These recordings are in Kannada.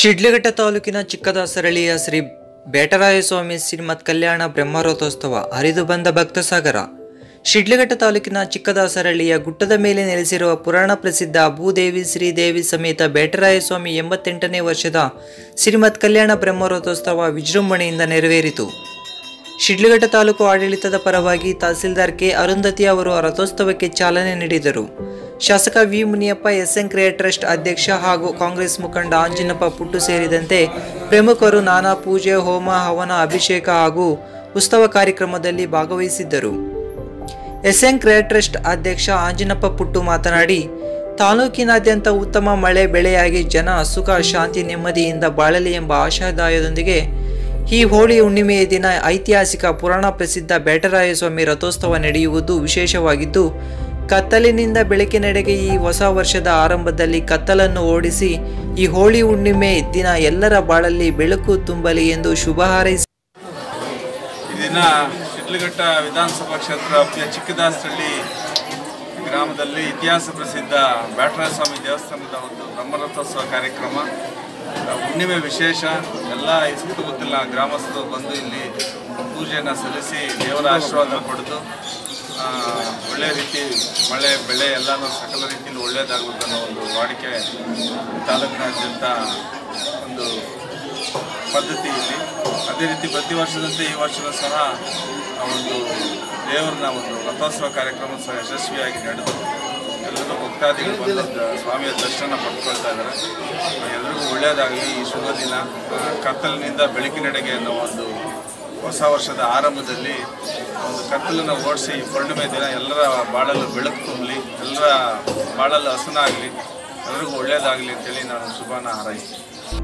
ಶಿಡ್ಲಘಟ್ಟ ತಾಲೂಕಿನ ಚಿಕ್ಕದಾಸರಳ್ಳಿಯ ಶ್ರೀ ಬೇಟರಾಯಸ್ವಾಮಿ ಶ್ರೀಮತ್ ಕಲ್ಯಾಣ ಬ್ರಹ್ಮರಥೋತ್ಸವ ಹರಿದು ಬಂದ ಭಕ್ತಸಾಗರ ಶಿಡ್ಲಘಟ್ಟ ತಾಲೂಕಿನ ಚಿಕ್ಕದಾಸರಳ್ಳಿಯ ಗುಟ್ಟದ ಮೇಲೆ ನೆಲೆಸಿರುವ ಪುರಾಣ ಪ್ರಸಿದ್ಧ ಭೂದೇವಿ ಶ್ರೀದೇವಿ ಸಮೇತ ಬೇಟರಾಯಸ್ವಾಮಿ ಎಂಬತ್ತೆಂಟನೇ ವರ್ಷದ ಶ್ರೀಮತ್ ಕಲ್ಯಾಣ ಬ್ರಹ್ಮರಥೋತ್ಸವ ವಿಜೃಂಭಣೆಯಿಂದ ನೆರವೇರಿತು ಶಿಡ್ಲಘಟ್ಟ ತಾಲೂಕು ಆಡಳಿತದ ಪರವಾಗಿ ತಹಸೀಲ್ದಾರ್ ಕೆ ಅರುಂಧತಿ ಅವರು ರಥೋತ್ಸವಕ್ಕೆ ಚಾಲನೆ ನೀಡಿದರು ಶಾಸಕ V Muniyappa SN create trust ಅಧ್ಯಕ್ಷ ಹಾಗೂ ಕಾಂಗ್ರೆಸ್ ಮುಖಂಡ ಆಂಜಿನಪ್ಪ ಪುಟ್ಟು ಸೇರಿದಂತೆ ಪ್ರಮುಖರು ನಾನಾ ಪೂಜೆ ಹೋಮ ಹವನ ಅಭಿಷೇಕ ಹಾಗೂ ಉತ್ಸವ ಕಾರ್ಯಕ್ರಮದಲ್ಲಿ ಭಾಗವಹಿಸಿದ್ದರು ಎಸ್ಎನ್ ಕ್ರಿಯೇಟ್ ಟ್ರಸ್ಟ್ ಅಧ್ಯಕ್ಷ ಆಂಜಿನಪ್ಪ ಪುಟ್ಟು ಮಾತನಾಡಿ ತಾಲೂಕಿನಾದ್ಯಂತ ಉತ್ತಮ ಮಳೆ ಬೆಳೆಯಾಗಿ ಜನ ಸುಖ ಶಾಂತಿ ನೆಮ್ಮದಿಯಿಂದ ಬಾಳಲಿ ಎಂಬ ಆಶಾದಾಯದೊಂದಿಗೆ ಈ ಹೋಳಿ ಹುಣ್ಣಿಮೆಯ ದಿನ ಐತಿಹಾಸಿಕ ಪುರಾಣ ಪ್ರಸಿದ್ಧ ಬೇಟರಾಯಸ್ವಾಮಿ ರಥೋತ್ಸವ ನಡೆಯುವುದು ವಿಶೇಷವಾಗಿದ್ದು ಕತ್ತಲಿನಿಂದ ಬೆಳಕಿನೆಡೆಗೆ ಈ ಹೊಸ ವರ್ಷದ ಆರಂಭದಲ್ಲಿ ಕತ್ತಲನ್ನು ಓಡಿಸಿ ಈ ಹೋಳಿ ಹುಣ್ಣಿಮೆ ದಿನ ಎಲ್ಲರ ಬಾಳಲ್ಲಿ ಬೆಳಕು ತುಂಬಲಿ ಎಂದು ಶುಭ ಹಾರೈಸಿ ಈ ದಿನ ಶಿಡ್ಲಘಟ್ಟ ವಿಧಾನಸಭಾ ಕ್ಷೇತ್ರ ವ್ಯಾಪ್ತಿಯ ಚಿಕ್ಕದಾಸಹಳ್ಳಿ ಗ್ರಾಮದಲ್ಲಿ ಇತಿಹಾಸ ಪ್ರಸಿದ್ಧ ಬ್ಯಾಟರಾಯ ಸ್ವಾಮಿ ದೇವಸ್ಥಾನದ ಒಂದು ಬ್ರಹ್ಮರಥೋತ್ಸವ ಕಾರ್ಯಕ್ರಮ ಆ, ಹುಣ್ಣಿಮೆ ವಿಶೇಷ ಎಲ್ಲ ಈ ಸುತ್ತಮುತ್ತಲಿನ ಗ್ರಾಮಸ್ಥರು ಬಂದು ಇಲ್ಲಿ ಪೂಜೆಯನ್ನು ಸಲ್ಲಿಸಿ ದೇವರ ಆಶೀರ್ವಾದ ಪಡೆದು ಆ, ಒಳ್ಳೆ ರೀತಿ ಮಳೆ ಬೆಳೆ ಎಲ್ಲನೂ ಸಕಲ ರೀತಿಯಲ್ಲಿ ಒಳ್ಳೆಯದಾಗಬೇಕು ಅನ್ನೋ ಒಂದು ವಾಡಿಕೆ ತಾಲೂಕಿನಾದ್ಯಂತ ಒಂದು ಪದ್ಧತಿ ಇಲ್ಲಿ ಅದೇ ರೀತಿ ಪ್ರತಿ ವರ್ಷದಂತೆ ಈ ವರ್ಷವೂ ಸಹ ಆ ಒಂದು ದೇವರನ್ನ ಒಂದು ರಥೋತ್ಸವ ಕಾರ್ಯಕ್ರಮ ಸಹ ಯಶಸ್ವಿಯಾಗಿ ನಡೆದು ಎಲ್ಲರೂ ಭಕ್ತಾದಿಗಳು ಬಂದು ದ- ಸ್ವಾಮಿಯ ದರ್ಶನ ಪಡ್ಕೊಳ್ತಾ ಇದ್ದಾರೆ ಎಲ್ಲರಿಗೂ ಒಳ್ಳೆಯದಾಗಲಿ ಈ ಶುಭ ದಿನ ಆ, ಕತ್ತಲಿನಿಂದ ಬೆಳಕಿನೆಡೆಗೆ ಅನ್ನೋ ಒಂದು ಹೊಸ ವರ್ಷದ ಆರಂಭದಲ್ಲಿ ಒಂದು ಕತ್ತಲನ್ನು ಓಡಿಸಿ ಪೂರ್ಣಿಮೆ ದಿನ ಎಲ್ಲರ ಬಾಳಲು ಬೆಳಕು ತುಂಬಲಿ ಎಲ್ಲರ ಬಾಳಲು ಹಸನಾಗಲಿ ಎಲ್ಲರಿಗೂ ಒಳ್ಳೆಯದಾಗಲಿ ಅಂತೇಳಿ ನಾನು ಶುಭನ ಹಾರೈಸ್ತೀನಿ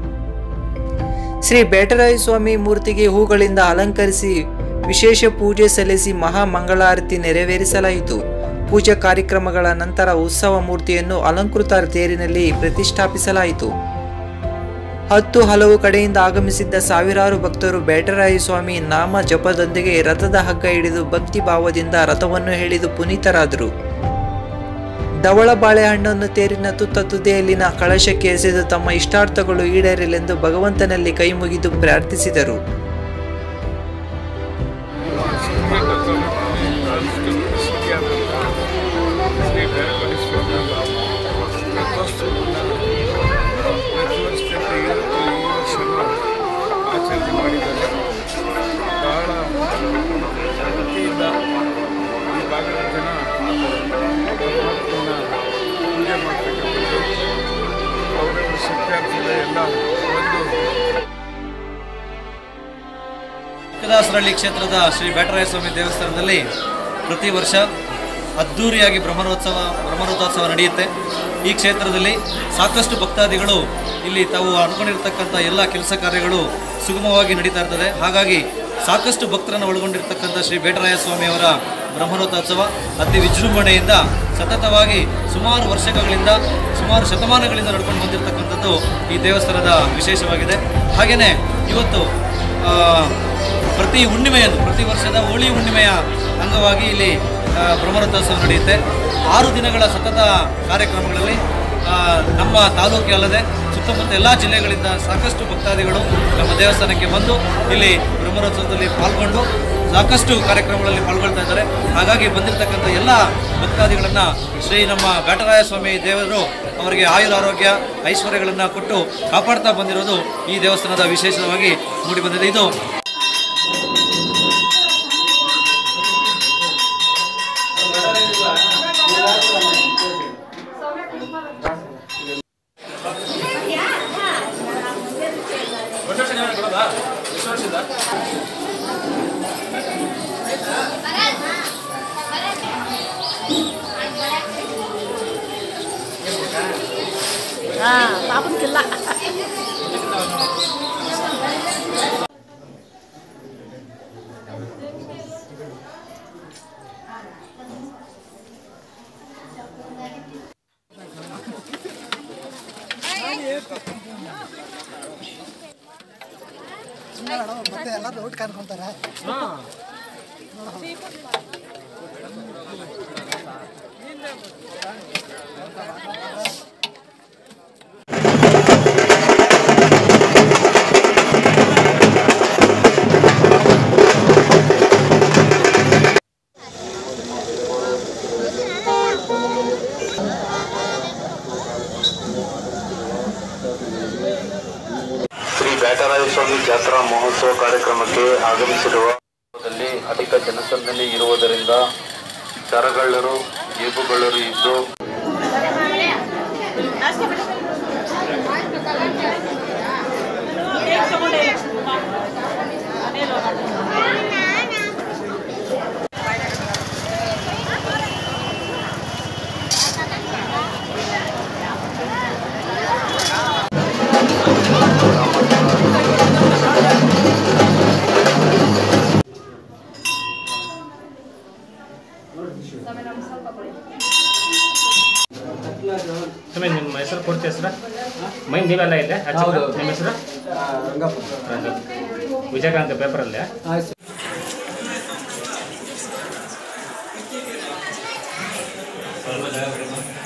ಶ್ರೀ ಬೇಟರಾಯ ಸ್ವಾಮಿ ಮೂರ್ತಿಗೆ ಹೂಗಳಿಂದ ಅಲಂಕರಿಸಿ ವಿಶೇಷ ಪೂಜೆ ಸಲ್ಲಿಸಿ ಮಹಾ ಮಂಗಳಾರತಿ ನೆರವೇರಿಸಲಾಯಿತು ಪೂಜಾ ಕಾರ್ಯಕ್ರಮಗಳ ನಂತರ ಉತ್ಸವ ಮೂರ್ತಿಯನ್ನು ಅಲಂಕೃತ ತೇರಿನಲ್ಲಿ ಪ್ರತಿಷ್ಠಾಪಿಸಲಾಯಿತು ಹತ್ತು ಹಲವು ಕಡೆಯಿಂದ ಆಗಮಿಸಿದ್ದ ಸಾವಿರಾರು ಭಕ್ತರು ಬೇಟರಾಯ ಸ್ವಾಮಿ ನಾಮ ಜಪದೊಂದಿಗೆ ರಥದ ಹಗ್ಗ ಹಿಡಿದು ಭಕ್ತಿ ಭಾವದಿಂದ ರಥವನ್ನು ಎಳೆದು ಪುನೀತರಾದರು ಧವಳ ಬಾಳೆಹಣ್ಣನ್ನು ತೇರಿನ ತುತ್ತ ತುದಿಯಲ್ಲಿನ ಕಳಶಕ್ಕೆ ಎಸೆದು ತಮ್ಮ ಇಷ್ಟಾರ್ಥಗಳು ಈಡೇರಲೆಂದು ಭಗವಂತನಲ್ಲಿ ಕೈ ಮುಗಿದು ಪ್ರಾರ್ಥಿಸಿದರು ಶ್ರೀ ಬೇರಕೇಶ್ವರ ರಥೋತ್ಸವವನ್ನು ಪ್ರತಿ ವರ್ಷದಂತೆ ಇವತ್ತು ಈ ವರ್ಷವೂ ಆಚರಣೆ ಮಾಡಿದ್ದಾರೆ ಬಹಳ ಭಕ್ತಿಯಿಂದ ಈ ಭಾಗದ ಜನ ಪರಮಾತ್ಮನ ಪೂಜೆ ಮಾಡ್ತಕ್ಕಂಥದ್ದು ಅವರ ಶಿಕ್ಷಾರ್ಥಿಗಳ ಎಲ್ಲ ಒಂದು ಚಿಕ್ಕದಾಸರಳ್ಳಿ ಕ್ಷೇತ್ರದ ಶ್ರೀ ಬೇಟರಾಯ ಸ್ವಾಮಿ ದೇವಸ್ಥಾನದಲ್ಲಿ ಪ್ರತಿ ವರ್ಷ ಅದ್ಧೂರಿಯಾಗಿ ಬ್ರಹ್ಮರೋತ್ಸವ ಬ್ರಹ್ಮರಥೋತ್ಸವ ನಡೆಯುತ್ತೆ ಈ ಕ್ಷೇತ್ರದಲ್ಲಿ ಸಾಕಷ್ಟು ಭಕ್ತಾದಿಗಳು ಇಲ್ಲಿ ತಾವು ಅಂದ್ಕೊಂಡಿರ್ತಕ್ಕಂಥ ಎಲ್ಲ ಕೆಲಸ ಕಾರ್ಯಗಳು ಸುಗಮವಾಗಿ ನಡೀತಾ ಇರ್ತದೆ ಹಾಗಾಗಿ ಸಾಕಷ್ಟು ಭಕ್ತರನ್ನು ಒಳಗೊಂಡಿರ್ತಕ್ಕಂಥ ಶ್ರೀ ಬೇಟರಾಯ ಸ್ವಾಮಿಯವರ ಬ್ರಹ್ಮರಥೋತ್ಸವ ಅತಿ ವಿಜೃಂಭಣೆಯಿಂದ ಸತತವಾಗಿ ಸುಮಾರು ವರ್ಷಗಳಿಂದ ಸುಮಾರು ಶತಮಾನಗಳಿಂದ ನಡ್ಕೊಂಡು ಬಂದಿರತಕ್ಕಂಥದ್ದು ಈ ದೇವಸ್ಥಾನದ ವಿಶೇಷವಾಗಿದೆ ಹಾಗೆಯೇ ಇವತ್ತು ಆ, ಪ್ರತಿ ಹುಣ್ಣಿಮೆಯಂದು ಪ್ರತಿ ವರ್ಷದ ಹೋಳಿ ಹುಣ್ಣಿಮೆಯ ಅಂಗವಾಗಿ ಇಲ್ಲಿ ಆ, ಬ್ರಹ್ಮರಥೋತ್ಸವ ನಡೆಯುತ್ತೆ ಆರು ದಿನಗಳ ಸತತ ಕಾರ್ಯಕ್ರಮಗಳಲ್ಲಿ ಆ, ನಮ್ಮ ತಾಲೂಕೆ ಅಲ್ಲದೆ ಸುತ್ತಮುತ್ತ ಎಲ್ಲ ಜಿಲ್ಲೆಗಳಿಂದ ಸಾಕಷ್ಟು ಭಕ್ತಾದಿಗಳು ನಮ್ಮ ದೇವಸ್ಥಾನಕ್ಕೆ ಬಂದು ಇಲ್ಲಿ ಬ್ರಹ್ಮರಥೋತ್ಸವದಲ್ಲಿ ಪಾಲ್ಗೊಂಡು ಸಾಕಷ್ಟು ಕಾರ್ಯಕ್ರಮಗಳಲ್ಲಿ ಪಾಲ್ಗೊಳ್ತಾ ಇದ್ದಾರೆ ಹಾಗಾಗಿ ಬಂದಿರತಕ್ಕಂಥ ಎಲ್ಲ ಭಕ್ತಾದಿಗಳನ್ನು ಶ್ರೀ ನಮ್ಮ ಘಟರಾಯ ಸ್ವಾಮಿ ದೇವರು ಅವರಿಗೆ ಆಯುರ ಆರೋಗ್ಯ ಐಶ್ವರ್ಯಗಳನ್ನು ಕೊಟ್ಟು ಕಾಪಾಡ್ತಾ ಬಂದಿರೋದು ಈ ದೇವಸ್ಥಾನದ ವಿಶೇಷವಾಗಿ ಮೂಡಿ ಬಂದಿದೆ ಇದು పాపంకిల్లా ಮತ್ತೆ ಎಲ್ಲ ರೋಡ್ ಕಾಣ್ಕೊಂತಾರೆ ಮಹೋತ್ಸವ ಕಾರ್ಯಕ್ರಮಕ್ಕೆ ಆಗಮಿಸಿರುವ ದಲ್ಲಿ ಅಧಿಕ ಜನಸಂದಣಿ ಇರುವುದರಿಂದ ದರಗಳ್ಳರು ಜೇಬುಗಳ್ಳರು ಇದ್ದು ಸುಮ್ಮನೆ ನಿಮ್ಮ ಹೆಸರು ಪೂರ್ತಿ ಹೆಸರು ಮೈ ನೀವೆಲ್ಲ ಇಲ್ಲೇ ಹಚ್ಚಿದ್ದು? ನಿಮ್ಮ ಹೆಸರು ರಂಗಪ್ಪ ವಿಜಯಕಾಂತ್ ಪೇಪರಲ್ಲೇ ಸ್ವಲ್ಪ ಜಾಗ ಬಿಡಿ.